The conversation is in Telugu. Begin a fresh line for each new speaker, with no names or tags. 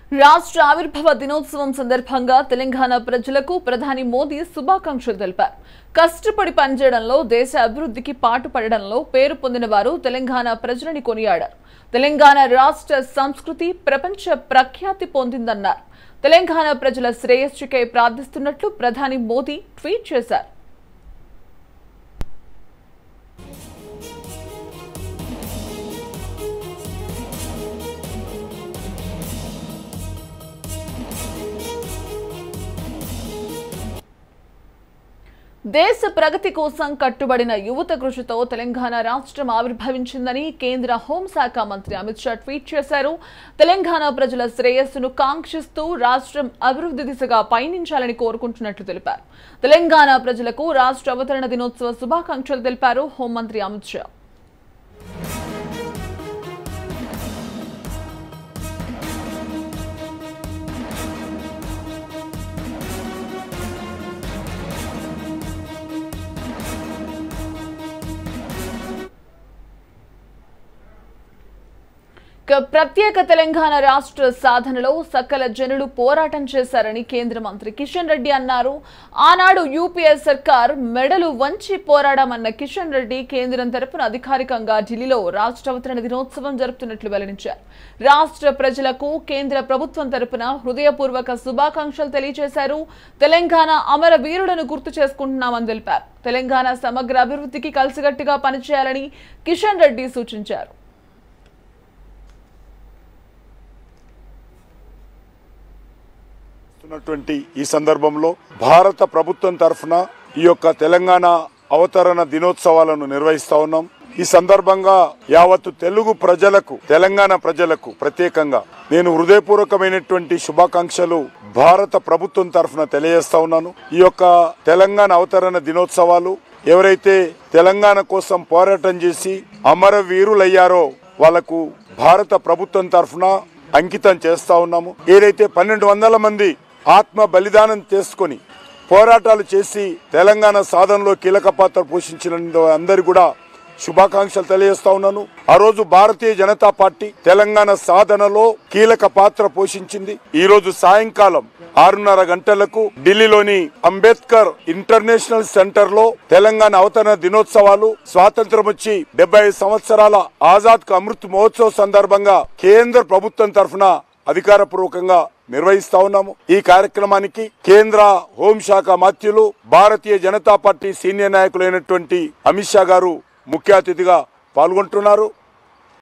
రాష్ట్ర ఆవిర్భావ దినోత్సవం సందర్భంగా తెలంగాణ ప్రజలకు ప్రధాని మోదీ శుభాకాంక్షలు తెలిపారు కష్టపడి పనిచేయడంలో దేశ అభివృద్ధికి పాటుపడడంలో పేరు పొందిన వారు తెలంగాణ ప్రజలని కొనియాడారు తెలంగాణ రాష్ట్ర సంస్కృతి ప్రపంచ ప్రఖ్యాతి పొందిందన్నారు తెలంగాణ ప్రజల శ్రేయస్సుకై ప్రార్థిస్తున్నట్లు ప్రధాని మోదీ ట్వీట్ చేశారు దేశ ప్రగతి కోసం కట్టుబడిన యువత కృషితో తెలంగాణ రాష్ట్రం ఆవిర్భవించిందని కేంద్ర హోంశాఖ మంత్రి అమిత్ షా ట్వీట్ చేశారు తెలంగాణ ప్రజల శ్రేయస్సును కాంక్షిస్తూ రాష్ట్రం అభివృద్ధి దిశగా పయనించాలని కోరుకుంటున్నట్లు తెలిపారు తెలంగాణ ప్రజలకు రాష్ట్ర అవతరణ దినోత్సవ శుభాకాంక్షలు తెలిపారు హోంమంత్రి అమిత్ షా ఇక ప్రత్యేక తెలంగాణ రాష్ట్ర సాధనలో సకల జనులు పోరాటం చేశారని కేంద్ర మంత్రి కిషన్ రెడ్డి అన్నారు ఆనాడు యూపీఏ సర్కార్ మెడలు వంచి పోరాడామన్న కిషన్ రెడ్డి కేంద్రం తరపున అధికారికంగా ఢిల్లీలో రాష్ట్ర అవతరణ దినోత్సవం జరుపుతున్నట్లు వెల్లడించారు రాష్ట్ర ప్రజలకు కేంద్ర ప్రభుత్వం తరపున హృదయపూర్వక శుభాకాంక్షలు తెలియజేశారు తెలంగాణ అమర వీరులను గుర్తు చేసుకుంటున్నామని తెలిపారు తెలంగాణ సమగ్ర అభివృద్ధికి కలిసికట్టుగా పనిచేయాలని కిషన్ రెడ్డి సూచించారు
చేస్తున్నటువంటి ఈ సందర్భంలో భారత ప్రభుత్వం తరఫున ఈ యొక్క తెలంగాణ అవతరణ దినోత్సవాలను నిర్వహిస్తా ఉన్నాం ఈ సందర్భంగా యావత్తు తెలుగు ప్రజలకు తెలంగాణ ప్రజలకు ప్రత్యేకంగా నేను హృదయపూర్వకమైనటువంటి శుభాకాంక్షలు భారత ప్రభుత్వం తరఫున తెలియజేస్తా ఉన్నాను ఈ యొక్క తెలంగాణ అవతరణ దినోత్సవాలు ఎవరైతే తెలంగాణ కోసం పోరాటం చేసి అమరవీరులయ్యారో వాళ్లకు భారత ప్రభుత్వం తరఫున అంకితం చేస్తా ఉన్నాము ఏదైతే పన్నెండు వందల మంది ఆత్మ బలిదానం చేసుకొని పోరాటాలు చేసి తెలంగాణ సాధనలో కీలక పాత్ర పోషించిన అందరు కూడా శుభాకాంక్షలు తెలియజేస్తా ఉన్నాను ఆ రోజు భారతీయ జనతా పార్టీ తెలంగాణ సాధనలో కీలక పాత్ర పోషించింది ఈ రోజు సాయంకాలం ఆరున్నర గంటలకు ఢిల్లీలోని అంబేద్కర్ ఇంటర్నేషనల్ సెంటర్ లో తెలంగాణ అవతరణ దినోత్సవాలు స్వాతంత్రం వచ్చి డెబ్బై సంవత్సరాల ఆజాద్ కు అమృత్ మహోత్సవ్ సందర్భంగా కేంద్ర ప్రభుత్వం తరఫున అధికారపూర్వకంగా నిర్వహిస్తా ఉన్నాము ఈ కార్యక్రమానికి కేంద్ర హోంశాఖ మాత్యులు భారతీయ జనతా పార్టీ సీనియర్ నాయకులైనటువంటి అమిత్ షా గారు ముఖ్య అతిథిగా పాల్గొంటున్నారు